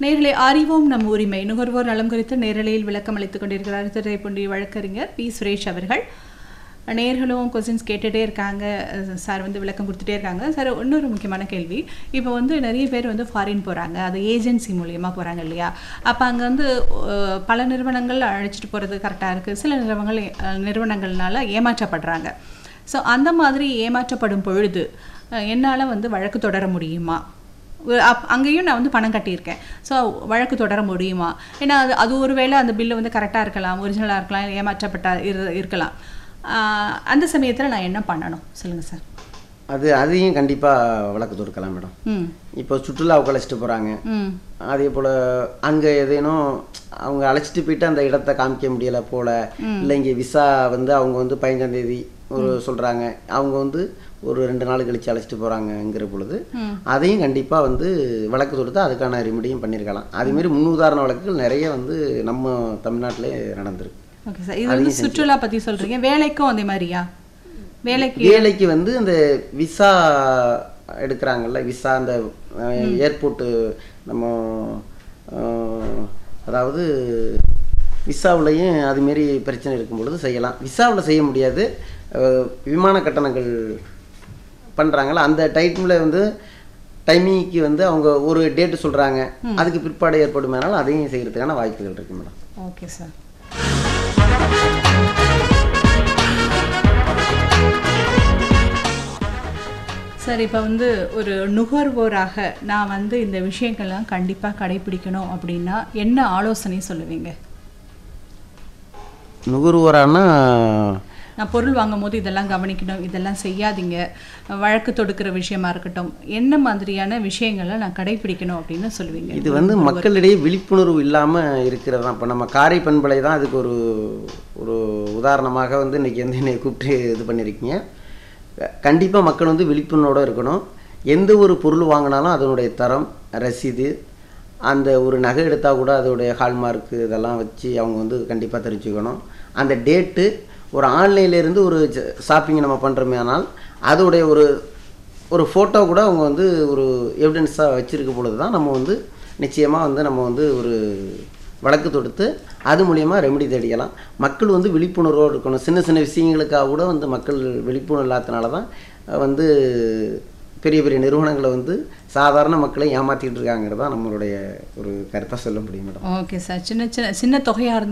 நேரலை அறிவோம் நம் உரிமை நுகர்வோர் நலம் குறித்து நேரலையில் விளக்கம் அளித்துக் கொண்டிருக்கிறார் திரைப்பொன்றி வழக்கறிஞர் பி சுரேஷ் அவர்கள் நேர்களும் கொஸ்டின்ஸ் கேட்டுகிட்டே இருக்காங்க சார் வந்து விளக்கம் கொடுத்துட்டே இருக்காங்க சார் இன்னொரு முக்கியமான கேள்வி இப்போ வந்து நிறைய பேர் வந்து ஃபாரின் போகிறாங்க அது ஏஜென்சி மூலியமாக போகிறாங்க இல்லையா அப்போ அங்கே வந்து அஹ், பல நிறுவனங்கள் அழைச்சிட்டு போகிறது கரெக்டாக இருக்குது சில நிறுவனங்கள் அஹ், நிறுவனங்கள்னால ஏமாற்றப்படுறாங்க ஸோ அந்த மாதிரி ஏமாற்றப்படும் பொழுது என்னால் வந்து வழக்கு தொடர முடியுமா ஒரு- அப் அங்கேயும் நான் வந்து பணம் கட்டியிருக்கேன் ஸோ வழக்கு தொடர முடியுமா ஏன்னா அது அது ஒருவேளை அந்த பில்லு வந்து கரெக்டாக இருக்கலாம் ஒரிஜினலாக இருக்கலாம் இல்லை ஏமாற்றப்பட்ட இரு இருக்கலாம் ஆஹ் அந்த சமயத்தில் நான் என்ன பண்ணணும் சொல்லுங்கள் சார் அது அதையும் கண்டிப்பாக வழக்கு தொடுக்கலாம் மேடம் ம் இப்போ சுற்றுலாவுக்கு அழைச்சிட்டு போகிறாங்க ம் அதே போல் அங்கே ஏதேனும் அவங்க அழைச்சிட்டு போயிட்டு அந்த இடத்த காமிக்க முடியலை போல இல்லை இங்கே விசா வந்து அவங்க வந்து பதினஞ்சாம் தேதி ஒரு சொல்கிறாங்க அவங்க வந்து ஒரு ரெண்டு நாள் கழிச்சு அழைச்சிட்டு போகிறாங்கங்கிற பொழுது ம். அதையும் கண்டிப்பாக வந்து வழக்கு தொடுத்து அதுக்கான ரெமிடியும் பண்ணியிருக்கலாம் அதேமாரி முன்னுதாரண வழக்குகள் நிறைய வந்து நம்ம தமிழ்நாட்டிலே நடந்திருக்கு ஓகே சார் இது வந்து சுற்றுலா பற்றி சொல்கிறீங்க வேலைக்கும் அதே மாதிரியா வேலைக்கு வேலைக்கு வந்து இந்த விசா எடுக்கிறாங்கல்ல விசா அந்த ஏர்போர்ட்டு நம்ம அஹ், அதாவது விசாவுலையும் அதுமாரி பிரச்சனை இருக்கும் பொழுது செய்யலாம் விசாவில் செய்ய முடியாது அஹ், விமான கட்டணங்கள் பண்ணுறாங்கல்ல அந்த டைமில் வந்து டைமிங்க்கு வந்து அவங்க ஒரு டேட்டு சொல்கிறாங்க அதுக்கு பிற்பாடு ஏற்படுமானாலும் அதையும் செய்கிறதுக்கான வாய்ப்புகள் இருக்குது மேடம் ஓகே சார் சார் இப்போ வந்து ஒரு நுகர்வோராக நான் வந்து இந்த விஷயங்கள்லாம் கண்டிப்பாக கடைபிடிக்கணும் அப்படின்னா என்ன ஆலோசனை சொல்லுவீங்க நுகர்வோரானா நான் பொருள் வாங்கும் போது இதெல்லாம் கவனிக்கணும் இதெல்லாம் செய்யாதீங்க வழக்கு தொடுக்கிற விஷயமா இருக்கட்டும் என்ன மாதிரியான விஷயங்களை நான் கடைபிடிக்கணும் அப்படின்னு சொல்லுவீங்க இது வந்து மக்களிடையே விழிப்புணர்வு இல்லாமல் இருக்கிறது தான் இப்போ நம்ம காரை பண்பலை தான் அதுக்கு ஒரு ஒரு உதாரணமாக வந்து இன்றைக்கி வந்து என்னை கூப்பிட்டு இது பண்ணியிருக்கீங்க கண்டிப்பாக மக்கள் வந்து விழிப்புணர்வோடு இருக்கணும் எந்த ஒரு பொருள் வாங்கினாலும் அதனுடைய தரம் ரசீது அந்த ஒரு நகை எடுத்தால் கூட அதோடைய ஹால்மார்க்கு இதெல்லாம் வச்சு அவங்க வந்து கண்டிப்பாக தெரிஞ்சுக்கணும் அந்த டேட்டு ஒரு ஆன்லைன்லேருந்து ஒரு ஷாப்பிங் நம்ம பண்ணுறோமே ஆனால் அதோடைய ஒரு ஒரு ஃபோட்டோ கூட அவங்க வந்து ஒரு எவிடன்ஸாக வச்சுருக்க பொழுது தான் நம்ம வந்து நிச்சயமாக வந்து நம்ம வந்து ஒரு வழக்கு தொடுத்து அது மூலியமாக ரெமெடி தேடிக்கலாம் மக்கள் வந்து விழிப்புணர்வோடு இருக்கணும் சின்ன சின்ன விஷயங்களுக்காக கூட வந்து மக்கள் விழிப்புணர்வு இல்லாதனால தான் அஹ், வந்து பெரிய பெரிய நிறுவனங்களை வந்து சாதாரண மக்களை ஏமாற்றிட்டு இருக்காங்கிறது தான் நம்மளுடைய ஒரு கருத்தாக சொல்ல முடியும் மேடம் ஓகே சார் சின்ன சின்ன சின்ன தொகையாக